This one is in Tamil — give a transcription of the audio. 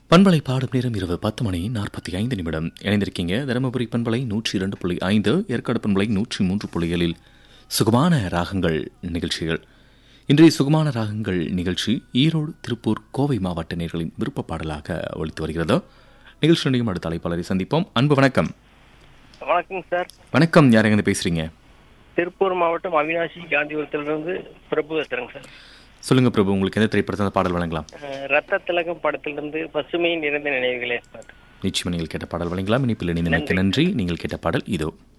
பண்பலை பாடும் நேரம் இரவு பத்து மணி நாற்பத்தி ஐந்து நிமிடம் இணைந்திருக்கீங்க தருமபுரி பண்பலை நூற்றி இரண்டு புள்ளி ஐந்து ஏற்காடு பண்பலை நூற்றி மூன்று புள்ளிகளில் சுகமான ராகங்கள் நிகழ்ச்சிகள் இன்றைய சுகமான ராகங்கள் நிகழ்ச்சி ஈரோடு திருப்பூர் கோவை மாவட்ட நேர்களின் விருப்ப பாடலாக ஒழித்து வருகிறது நிகழ்ச்சியினையும் அடுத்த அழைப்பாளரை சந்திப்போம் அன்பு வணக்கம் வணக்கம் சார் வணக்கம் யார் எங்க பேசுறீங்க திருப்பூர் மாவட்டம் அவினாசி காந்திபுரத்திலிருந்து பிரபு பேசுறேங்க சார் சொல்லுங்க பிரபு உங்களுக்கு எந்த திரைப்படத்தில் பாடல் வழங்கலாம் அஹ், ரத்த திலகம் படத்திலிருந்து பசுமை நிறைந்த நினைவுகளே சார் நிச்சயமா நீங்கள் கேட்ட பாடல் வழங்கலாம் இனிப்பில் இணைந்து நன்றி நீங்கள் கேட்ட பாடல் இதோ